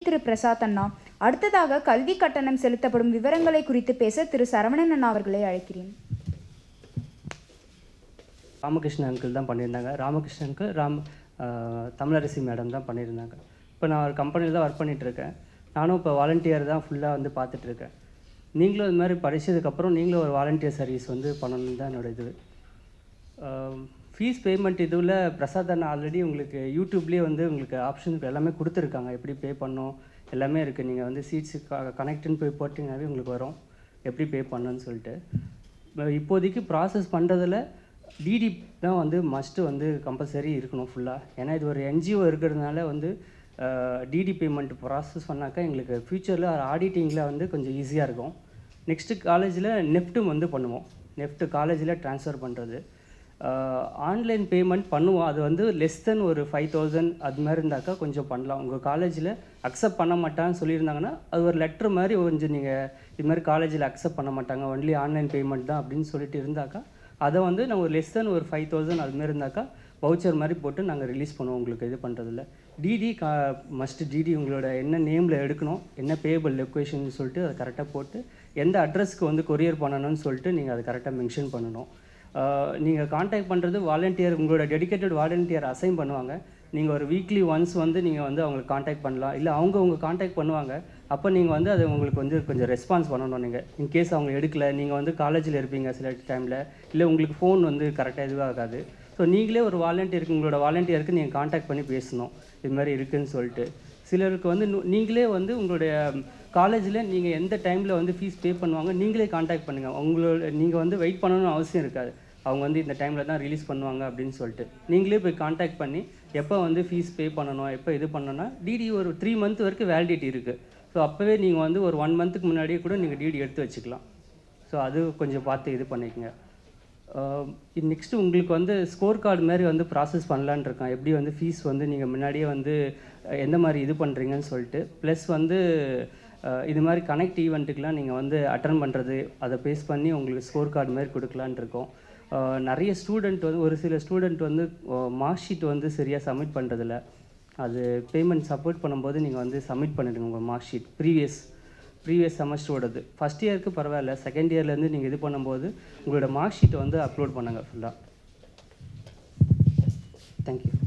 திரு பிரசாத் அண்ணா அடுத்ததாக கல்வி கட்டணம் செலுத்தப்படும் விவரங்களை குறித்து பேச திரு சரவணன் அண்ணா அவர்களை அழைக்கிறேன் ராமகிருஷ்ணன் அங்கிள் தான் பண்ணியிருந்தாங்க ராமகிருஷ்ணன் அங்கிள் ராம் ஆஹ், தமிழரசி மேடம் தான் பண்ணியிருந்தாங்க இப்போ நான் ஒரு கம்பெனியில் தான் ஒர்க் பண்ணிகிட்ருக்கேன் நானும் இப்போ வாலண்டியர் தான் ஃபுல்லாக வந்து பார்த்துட்ருக்கேன் நீங்களும் இது மாதிரி படித்ததுக்கப்புறம் நீங்களும் ஒரு வாலண்டியர் சர்வீஸ் வந்து பண்ணணும்னு தான் என்னோட இது ஃபீஸ் பேமெண்ட் இதுவில் பிரசாத் அண்ணா ஆல்ரெடி உங்களுக்கு யூடியூப்லேயே வந்து உங்களுக்கு ஆப்ஷன் எல்லாமே கொடுத்துருக்காங்க எப்படி பே பண்ணணும் எல்லாமே இருக்குது நீங்கள் வந்து சீட்ஸு கனெக்ட்னு போய் போட்டிங்கனாவே உங்களுக்கு வரும் எப்படி பே பண்ணணும்னு சொல்லிட்டு இப்ப இப்போதைக்கு ப்ராசஸ் பண்ணுறதுல டிடி தான் வந்து மஸ்ட்டு வந்து கம்பல்சரி இருக்கணும் ஃபுல்லாக ஏன்னா இது ஒரு என்ஜிஓ இருக்கிறதுனால வந்து டிடி பேமெண்ட் ப்ராசஸ் பண்ணாக்கா எங்களுக்கு ஃப்யூச்சரில் ஆடிட்டிங்கில் வந்து கொஞ்சம் ஈஸியாக இருக்கும் நெக்ஸ்ட்டு காலேஜில் நெஃப்ட்டும் வந்து பண்ணுவோம் நெஃப்ட் காலேஜில் ட்ரான்ஸ்ஃபர் பண்ணுறது ஆன்லைன் பேமெண்ட் பண்ணுவோம் அது வந்து லெஸ் தென் ஒரு ஃபைவ் தௌசண்ட் அது மாதிரி இருந்தாக்கா கொஞ்சம் பண்ணலாம் உங்கள் காலேஜில் அக்செப்ட் பண்ண மாட்டான்னு சொல்லியிருந்தாங்கன்னா அது ஒரு லெட்ரு மாதிரி கொஞ்சம் நீங்கள் இது மாதிரி காலேஜில் அக்செப்ட் பண்ண மாட்டாங்க ஒன்லி ஆன்லைன் பேமெண்ட் தான் அப்படின்னு சொல்லிட்டு இருந்தாக்கா அதை வந்து நம்ம ஒரு லெஸ் தென் ஒரு ஃபைவ் தௌசண்ட் அது மாதிரி இருந்தாக்கா வவுச்சர் மாதிரி போட்டு நாங்கள் ரிலீஸ் பண்ணுவோம் உங்களுக்கு இது பண்ணுறதில்ல டிடி கா மஸ்ட் டிடி உங்களோட என்ன நேமில் எடுக்கணும் என்ன பேபிள் லொக்கேஷன் சொல்லிட்டு அதை கரெக்டாக போட்டு எந்த அட்ரஸ்க்கு வந்து கொரியர் பண்ணணும்னு சொல்லிட்டு நீங்கள் அதை கரெக்டாக மென்ஷன் பண்ணணும் நீங்கள் காண்டாக்ட் பண்ணுறது வாலண்டியர் உங்களோட டெடிகேட்டட் வாலண்டியர் அசைன் பண்ணுவாங்க நீங்கள் ஒரு வீக்லி ஒன்ஸ் வந்து நீங்கள் வந்து அவங்களுக்கு காண்டாக்ட் பண்ணலாம் இல்லை அவங்க உங்க காண்டாக்ட் பண்ணுவாங்க அப்போ நீங்கள் வந்து அது உங்களுக்கு வந்து கொஞ்சம் ரெஸ்பான்ஸ் பண்ணணும் நீங்கள் இன்கேஸ் அவங்க எடுக்கல நீங்கள் வந்து காலேஜில் இருப்பீங்க சில டைமில் இல்லை உங்களுக்கு ஃபோன் வந்து கரெக்டாக இதுவாகாது ஸோ நீங்களே ஒரு வாலண்டியருக்கு உங்களோட வாலண்டியருக்கு நீங்கள் காண்டாக்ட் பண்ணி பேசணும் இது மாதிரி இருக்குன்னு சொல்லிட்டு சிலருக்கு வந்து நு- நீங்களே வந்து உங்களுடைய காலேஜில் நீங்கள் எந்த டைமில் வந்து ஃபீஸ் பே பண்ணுவாங்க நீங்களே காண்டாக்ட் பண்ணுங்கள் உங்களோட நீங்கள் வந்து வெயிட் பண்ணணும்னு அவசியம் இருக்காது அவங்க வந்து இந்த டைமில் தான் ரிலீஸ் பண்ணுவாங்க அப்படின்னு சொல்லிட்டு நீங்களே போய் காண்டாக்ட் பண்ணி எப்போ வந்து ஃபீஸ் பே பண்ணணும் எப்போ இது பண்ணணும்னா டிடி ஒரு த்ரீ மந்த் வரைக்கும் வேலிடிட்டி இருக்குது ஸோ அப்போவே நீங்கள் வந்து ஒரு ஒன் மந்த்துக்கு முன்னாடியே கூட நீங்கள் டிடி எடுத்து வச்சுக்கலாம் ஸோ அது கொஞ்சம் பார்த்து இது பண்ணிக்கங்க நெக்ஸ்ட்டு உங்களுக்கு வந்து ஸ்கோர் கார்டு மாதிரி வந்து ப்ராசஸ் பண்ணலான்னு இருக்கேன் எப்படி வந்து ஃபீஸ் வந்து நீங்கள் முன்னாடியே வந்து அஹ், எந்த மாதிரி இது பண்ணுறீங்கன்னு சொல்லிட்டு ப்ளஸ் வந்து அஹ், இது மாதிரி கனெக்ட் ஈவெண்ட்டுக்கெலாம் நீங்கள் வந்து அட்டன் பண்ணுறது அதை பேஸ் பண்ணி உங்களுக்கு ஸ்கோர் கார்டு மாதிரி கொடுக்கலான்னு இருக்கோம் அஹ், நிறைய ஸ்டூடெண்ட் வந்து ஒரு சில ஸ்டூடெண்ட் வந்து மார்க் ஷீட் வந்து சரியாக சப்மிட் பண்ணுறதில்ல அது பேமெண்ட் சப்போர்ட் பண்ணும்போது நீங்கள் வந்து சப்மிட் பண்ணிடுங்க உங்கள் மார்க் ஷீட் ப்ரீவியஸ் ப்ரீவியஸ் செமஸ்டரோடது ஃபஸ்ட் இயருக்கு பரவாயில்ல செகண்ட் இயர்லேருந்து நீங்கள் இது பண்ணும்போது உங்களோட மார்க் ஷீட்டை வந்து அப்லோட் பண்ணுங்கள் ஃபுல்லாக தேங்க்யூ